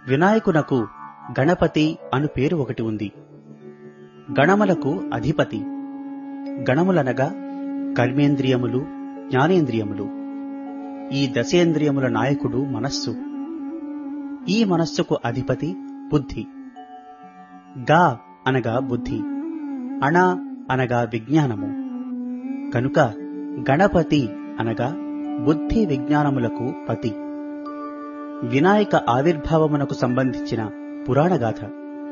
వినాయకునకు గణపతి అను పేరు ఒకటి ఉంది గణములకు అధిపతి గణములనగా కర్మేంద్రియములు జ్ఞానేంద్రియములు ఈ దశేంద్రియముల నాయకుడు మనస్సు ఈ మనస్సుకు అధిపతి బుద్ధి గా అనగా బుద్ధి అణ అనగా విజ్ఞానము కనుక గణపతి అనగా బుద్ధి విజ్ఞానములకు పతి వినాయక ఆవిర్భావమునకు సంబంధించిన పురాణగాథ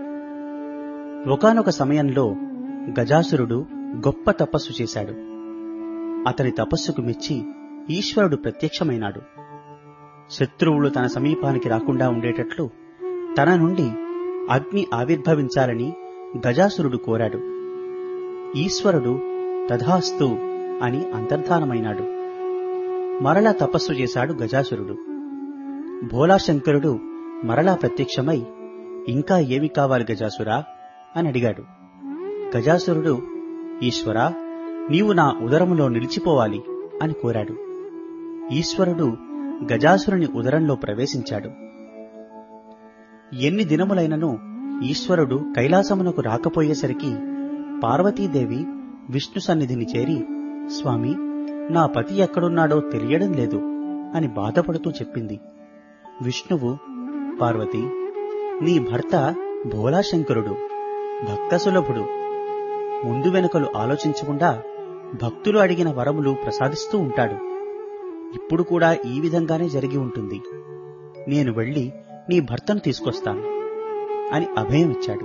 ఒకనొక సమయంలో గజాసురుడు గొప్ప తపస్సు చేశాడు అతని తపస్సుకు మెచ్చి ఈశ్వరుడు ప్రత్యక్షమైనాడు శత్రువులు తన సమీపానికి రాకుండా ఉండేటట్లు తన నుండి అగ్ని ఆవిర్భవించాలని గజాసురుడు కోరాడు ఈశ్వరుడు తథాస్తు అని అంతర్ధానమైనాడు మరలా తపస్సు చేశాడు గజాసురుడు భోలాశంకరుడు మరలా ప్రత్యక్షమై ఇంకా ఏమి కావాలి గజాసురా అని అడిగాడు గజాసురుడు ఈశ్వరా నీవు నా ఉదరములో నిలిచిపోవాలి అని కోరాడు ఈశ్వరుడు గజాసురుని ఉదరంలో ప్రవేశించాడు ఎన్ని దినములైనను ఈశ్వరుడు కైలాసమునకు రాకపోయేసరికి పార్వతీదేవి విష్ణు సన్నిధిని చేరి స్వామి నా పతి ఎక్కడున్నాడో తెలియడం లేదు అని బాధపడుతూ చెప్పింది విష్ణువు పార్వతి నీ భర్త భోలాశంకరుడు భక్తసులభుడు ముందు వెనుకలు ఆలోచించకుండా భక్తులు అడిగిన వరములు ప్రసాదిస్తూ ఉంటాడు ఇప్పుడు కూడా ఈ విధంగానే జరిగి ఉంటుంది నేను వెళ్ళి నీ భర్తను తీసుకొస్తాను అని అభయమిచ్చాడు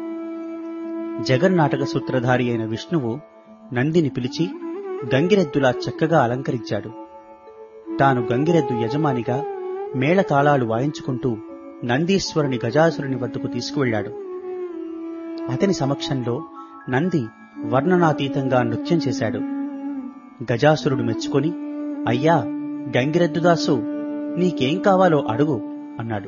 జగన్నాటక సూత్రధారి అయిన విష్ణువు నందిని పిలిచి గంగిరెద్దులా చక్కగా అలంకరించాడు తాను గంగిరెద్దు యజమానిగా మేళతాళాలు వాయించుకుంటూ నందీశ్వరుని గజాసురుని వద్దకు తీసుకువెళ్లాడు అతని సమక్షంలో నంది వర్ణనాతీతంగా నృత్యం చేశాడు గజాసురుడు మెచ్చుకొని అయ్యా గంగిరెద్దుదాసు నీకేం కావాలో అడుగు అన్నాడు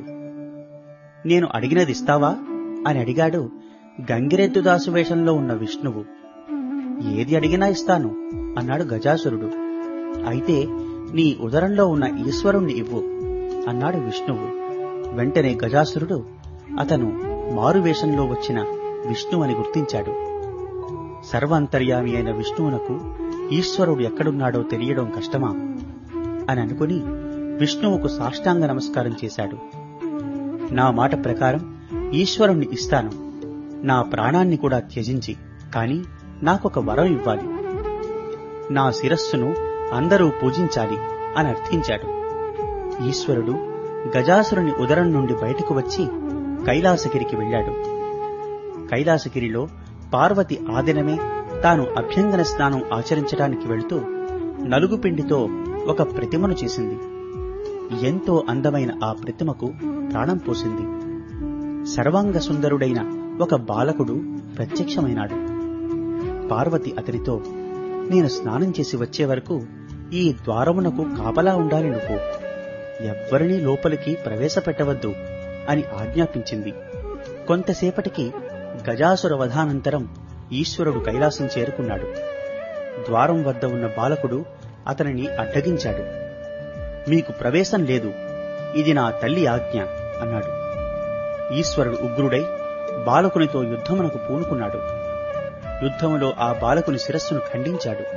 నేను అడిగినది ఇస్తావా అని అడిగాడు గంగిరెద్దుదాసు వేషంలో ఉన్న విష్ణువు ఏది అడిగినా ఇస్తాను అన్నాడు గజాసురుడు అయితే నీ ఉదరంలో ఉన్న ఈశ్వరుణ్ణి ఇవ్వు అన్నాడు విష్ణువు వెంటనే గజాసురుడు అతను మారువేషంలో వచ్చిన విష్ణువని గుర్తించాడు సర్వాంతర్యామి అయిన విష్ణువునకు ఈశ్వరుడు ఎక్కడున్నాడో తెలియడం కష్టమా అని అనుకుని విష్ణువుకు సాష్టాంగ నమస్కారం చేశాడు నా మాట ప్రకారం ఈశ్వరుణ్ణి ఇస్తాను నా ప్రాణాన్ని కూడా త్యజించి కాని నాకొక వరం ఇవ్వాలి నా శిరస్సును అందరూ పూజించాలి అని అర్థించాడు ఈశ్వరుడు గజాసురుని ఉదరం నుండి బయటకు వచ్చి కైలాసగిరికి వెళ్ళాడు కైలాసగిరిలో పార్వతి ఆదినమే తాను అభ్యంగన స్నానం ఆచరించడానికి వెళుతూ నలుగుపిండితో ఒక ప్రతిమను చేసింది ఎంతో అందమైన ఆ ప్రతిమకు ప్రాణం పోసింది సర్వాంగ సుందరుడైన ఒక బాలకుడు ప్రత్యక్షమైనాడు పార్వతి అతనితో నేను స్నానం చేసి వచ్చే వరకు ఈ ద్వారమునకు కాపలా ఉండాలి నువ్వు ఎవ్వరినీ లోపలికి ప్రవేశపెట్టవద్దు అని ఆజ్ఞాపించింది కొంతసేపటికి గజాసుర వధానంతరం ఈశ్వరుడు కైలాసం చేరుకున్నాడు ద్వారం వద్ద ఉన్న బాలకుడు అతనిని అడ్డగించాడు మీకు ప్రవేశం లేదు ఇది నా తల్లి ఆజ్ఞ అన్నాడు ఈశ్వరుడు ఉగ్రుడై బాలకునితో యుద్ధమునకు పూనుకున్నాడు యుద్ధములో ఆ బాలకుని శిరస్సును ఖండించాడు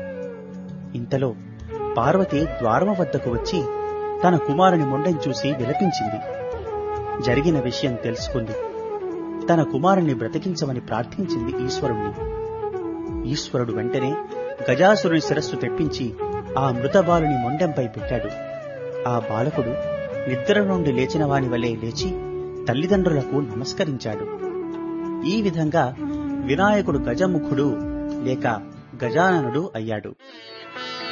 ఇంతలో పార్వతి ద్వారమ వద్దకు వచ్చి తన కుమారుని మొండెం చూసి విలపించింది జరిగిన విషయం తెలుసుకుంది తన కుమారుణ్ణి బ్రతికించమని ప్రార్థించింది ఈశ్వరుణ్ణి ఈశ్వరుడు వెంటనే గజాసురుని శిరస్సు తెప్పించి ఆ మృత బాలుని మొండెంపై పెట్టాడు ఆ బాలకుడు నిద్ర నుండి లేచిన వాని వలె లేచి తల్లిదండ్రులకు నమస్కరించాడు ఈ విధంగా వినాయకుడు గజముఖుడు లేక గజాననుడు అయ్యాడు